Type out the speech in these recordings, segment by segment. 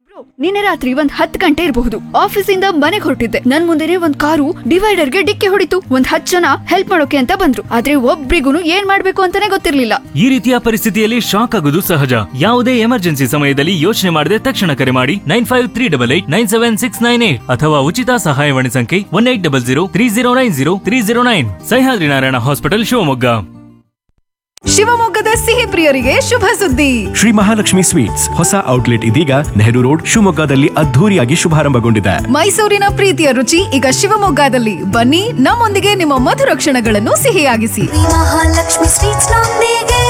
ನಿನ್ನೆ ರಾತ್ರಿ ಒಂದ್ ಹತ್ ಗಂಟೆ ಇರಬಹುದು ಆಫೀಸಿಂದ ಮನೆಗೆ ಹೊರಟಿದ್ದೆ ನನ್ ಮುಂದೆನೆ ಒಂದ್ ಕಾರು ಡಿವೈಡರ್ಗೆ ಡಿಕ್ಕಿ ಹೊಡಿತು ಒಂದ್ ಹತ್ ಜನ ಹೆಲ್ಪ್ ಮಾಡೋಕೆ ಅಂತ ಬಂದ್ರು ಆದ್ರೆ ಒಬ್ರಿಗೂ ಏನ್ ಮಾಡ್ಬೇಕು ಅಂತಾನೆ ಗೊತ್ತಿರ್ಲಿಲ್ಲ ಈ ರೀತಿಯ ಪರಿಸ್ಥಿತಿಯಲ್ಲಿ ಶಾಕ್ ಆಗೋದು ಸಹಜ ಯಾವುದೇ ಎಮರ್ಜೆನ್ಸಿ ಸಮಯದಲ್ಲಿ ಯೋಚನೆ ಮಾಡದೆ ತಕ್ಷಣ ಕರೆ ಮಾಡಿ nine five three double eight nine seven six nine eight ಅಥವಾ ಉಚಿತ ಸಹಾಯವಾಣಿ ಸಂಖ್ಯೆ one eight double zero three zero nine zero three zero nine Sahyadri Narayana hospital Shivamogga ಶಿವಮೊಗ್ಗದ ಸಿಹಿ ಪ್ರಿಯರಿಗೆ ಶುಭ ಸುದ್ದಿ ಶ್ರೀ ಮಹಾಲಕ್ಷ್ಮಿ ಸ್ವೀಟ್ಸ್ ಹೊಸ ಔಟ್ಲೆಟ್ ಇದೀಗ ನೆಹರು ರೋಡ್ ಶಿವಮೊಗ್ಗದಲ್ಲಿ ಅದ್ಧೂರಿಯಾಗಿ ಶುಭಾರಂಭಗೊಂಡಿದೆ ಮೈಸೂರಿನ ಪ್ರೀತಿಯ ರುಚಿ ಈಗ ಶಿವಮೊಗ್ಗದಲ್ಲಿ ಬನ್ನಿ ನಮ್ಮೊಂದಿಗೆ ನಿಮ್ಮ ಮಧುರ ಕ್ಷಣಗಳನ್ನು ಸಿಹಿಯಾಗಿಸಿ ಮಹಾಲಕ್ಷ್ಮಿ ಸ್ವೀಟ್ಸ್ ನೊಂದಿಗೆ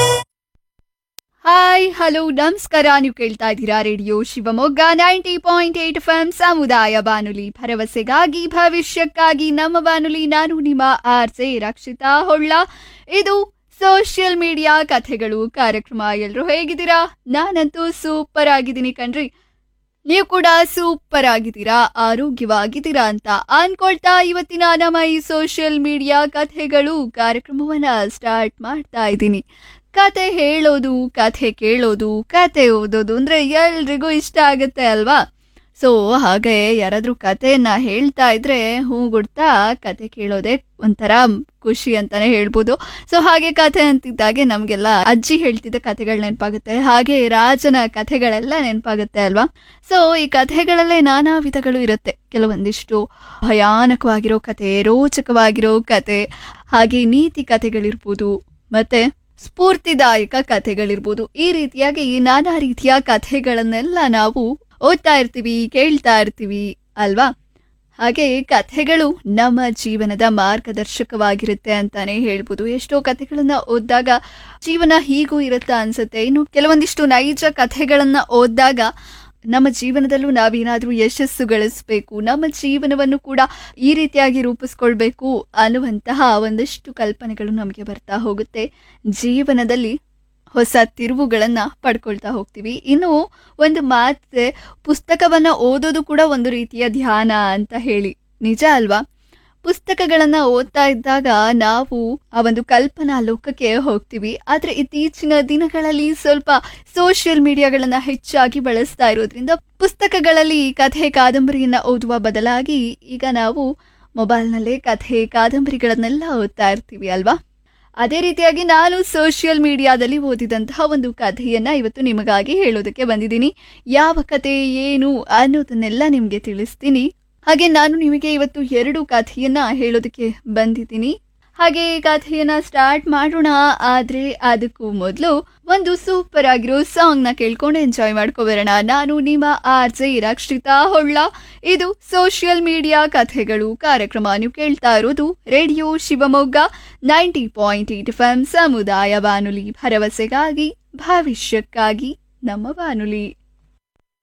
ಹಾಯ್ ಹಲೋ ನಮಸ್ಕಾರ ನೀವು ಕೇಳ್ತಾ ಇದ್ದೀರಾ radio Shivamogga ninety point eight F M ಸಮುದಾಯ ಬಾನುಲಿ ಭರವಸೆಗಾಗಿ ಭವಿಷ್ಯಕ್ಕಾಗಿ ನಮ್ಮ ಬಾನುಲಿ ನಾನು ನಿಮ್ಮ ಆರ್ ಜೆ ರಕ್ಷಿತಾ ಹೊಳ್ಳ ಇದು ಸೋಷಿಯಲ್ ಮೀಡಿಯಾ ಕಥೆಗಳು ಕಾರ್ಯಕ್ರಮ ಎಲ್ಲರೂ ಹೇಗಿದ್ದೀರಾ ನಾನಂತೂ ಸೂಪರ್ ಆಗಿದ್ದೀನಿ ಕಣ್ರಿ ನೀವು ಕೂಡ ಸೂಪರ್ ಆಗಿದ್ದೀರಾ ಆರೋಗ್ಯವಾಗಿದ್ದೀರಾ ಅಂತ ಅನ್ಕೊಳ್ತಾ ಇವತ್ತಿನ ನಮ್ಮ ಈ ಸೋಷಿಯಲ್ ಮೀಡಿಯಾ ಕಥೆಗಳು ಕಾರ್ಯಕ್ರಮವನ್ನ ಸ್ಟಾರ್ಟ್ ಮಾಡ್ತಾ ಇದ್ದೀನಿ ಕತೆ ಹೇಳೋದು ಕಥೆ ಕೇಳೋದು ಕತೆ ಓದೋದು ಅಂದ್ರೆ ಎಲ್ರಿಗೂ ಇಷ್ಟ ಆಗುತ್ತೆ ಅಲ್ವಾ ಸೊ ಹಾಗೆ ಯಾರಾದ್ರೂ ಕಥೆಯನ್ನ ಹೇಳ್ತಾ ಇದ್ರೆ ಹೂ ಗುಡ್ತಾ ಕತೆ ಕೇಳೋದೇ ಒಂಥರ ಖುಷಿ ಅಂತಾನೆ ಹೇಳ್ಬೋದು ಸೊ ಹಾಗೆ ಕಥೆ ಅಂತಿದ್ದಾಗೆ ನಮಗೆಲ್ಲ ಅಜ್ಜಿ ಹೇಳ್ತಿದ್ದ ಕಥೆಗಳು ನೆನಪಾಗುತ್ತೆ ಹಾಗೆ ರಾಜನ ಕಥೆಗಳೆಲ್ಲ ನೆನಪಾಗುತ್ತೆ ಅಲ್ವಾ ಸೊ ಈ ಕಥೆಗಳಲ್ಲೇ ನಾನಾ ವಿಧಗಳು ಇರುತ್ತೆ ಕೆಲವೊಂದಿಷ್ಟು ಭಯಾನಕವಾಗಿರೋ ಕತೆ ರೋಚಕವಾಗಿರೋ ಕತೆ ಹಾಗೆ ನೀತಿ ಕಥೆಗಳಿರ್ಬೋದು ಮತ್ತೆ ಸ್ಫೂರ್ತಿದಾಯಕ ಕಥೆಗಳಿರ್ಬೋದು ಈ ರೀತಿಯಾಗಿ ನಾನಾ ರೀತಿಯ ಕಥೆಗಳನ್ನೆಲ್ಲ ನಾವು ಓದ್ತಾ ಇರ್ತೀವಿ ಕೇಳ್ತಾ ಇರ್ತೀವಿ ಅಲ್ವಾ ಹಾಗೆ ಕಥೆಗಳು ನಮ್ಮ ಜೀವನದ ಮಾರ್ಗದರ್ಶಕವಾಗಿರುತ್ತೆ ಅಂತಾನೆ ಹೇಳ್ಬೋದು ಎಷ್ಟೋ ಕಥೆಗಳನ್ನ ಓದಿದಾಗ ಜೀವನ ಹೀಗೂ ಇರುತ್ತಾ ಅನ್ಸುತ್ತೆ ಇನ್ನು ಕೆಲವೊಂದಿಷ್ಟು ನೈಜ ಕಥೆಗಳನ್ನ ಓದಿದಾಗ ನಮ್ಮ ಜೀವನದಲ್ಲೂ ನಾವೇನಾದ್ರೂ ಯಶಸ್ಸು ಗಳಿಸ್ಬೇಕು ನಮ್ಮ ಜೀವನವನ್ನು ಕೂಡ ಈ ರೀತಿಯಾಗಿ ರೂಪಿಸ್ಕೊಳ್ಬೇಕು ಅನ್ನುವಂತಹ ಒಂದಷ್ಟು ಕಲ್ಪನೆಗಳು ನಮಗೆ ಬರ್ತಾ ಹೋಗುತ್ತೆ ಜೀವನದಲ್ಲಿ ಹೊಸ ತಿರುವುಗಳನ್ನ ಪಡ್ಕೊಳ್ತಾ ಹೋಗ್ತೀವಿ ಇನ್ನು ಒಂದು ಮಾತೆ ಪುಸ್ತಕವನ್ನ ಓದೋದು ಕೂಡ ಒಂದು ರೀತಿಯ ಧ್ಯಾನ ಅಂತ ಹೇಳಿ ನಿಜ ಅಲ್ವಾ ಪುಸ್ತಕಗಳನ್ನ ಓದ್ತಾ ಇದ್ದಾಗ ನಾವು ಆ ಒಂದು ಕಲ್ಪನಾ ಲೋಕಕ್ಕೆ ಹೋಗ್ತೀವಿ ಆದ್ರೆ ಇತ್ತೀಚಿನ ದಿನಗಳಲ್ಲಿ ಸ್ವಲ್ಪ ಸೋಷಿಯಲ್ ಮೀಡಿಯಾಗಳನ್ನ ಹೆಚ್ಚಾಗಿ ಬಳಸ್ತಾ ಇರೋದ್ರಿಂದ ಪುಸ್ತಕಗಳಲ್ಲಿ ಕಥೆ ಕಾದಂಬರಿಯನ್ನ ಓದುವ ಬದಲಾಗಿ ಈಗ ನಾವು ಮೊಬೈಲ್ನಲ್ಲೇ ಕಥೆ ಕಾದಂಬರಿಗಳನ್ನೆಲ್ಲ ಓದ್ತಾ ಇರ್ತೀವಿ ಅಲ್ವಾ ಅದೇ ರೀತಿಯಾಗಿ ನಾನು ಸೋಷಿಯಲ್ ಮೀಡಿಯಾದಲ್ಲಿ ಓದಿದಂತಹ ಒಂದು ಕಥೆಯನ್ನ ಇವತ್ತು ನಿಮಗಾಗಿ ಹೇಳೋದಕ್ಕೆ ಬಂದಿದ್ದೀನಿ ಯಾವ ಕಥೆ ಏನು ಅನ್ನೋದನ್ನೆಲ್ಲ ನಿಮಗೆ ತಿಳಿಸ್ತೀನಿ ಹಾಗೆ ನಾನು ನಿಮಗೆ ಇವತ್ತು ಎರಡು ಕಥೆಯನ್ನ ಹೇಳೋದಕ್ಕೆ ಬಂದಿದ್ದೀನಿ ಹಾಗೆ ಈ ಕಥೆಯನ್ನ ಸ್ಟಾರ್ಟ್ ಮಾಡೋಣ ಆದ್ರೆ ಅದಕ್ಕೂ ಮೊದಲು ಒಂದು ಸೂಪರ್ ಆಗಿರೋ ಸಾಂಗ್ ನ ಕೇಳ್ಕೊಂಡು ಎಂಜಾಯ್ ಮಾಡ್ಕೊಬರೋಣ ನಾನು ನಿಮ್ಮ ಆರ್ ಜೆ ರಕ್ಷಿತಾ ಹೊಳ್ಳ ಇದು ಸೋಷಿಯಲ್ ಮೀಡಿಯಾ ಕಥೆಗಳು ಕಾರ್ಯಕ್ರಮ ನೀವು ಕೇಳ್ತಾ ಇರೋದು radio Shivamogga ninety point eight F M ಸಮುದಾಯ ಬಾನುಲಿ ಭರವಸೆಗಾಗಿ ಭವಿಷ್ಯಕ್ಕಾಗಿ ನಮ್ಮ ಬಾನುಲಿ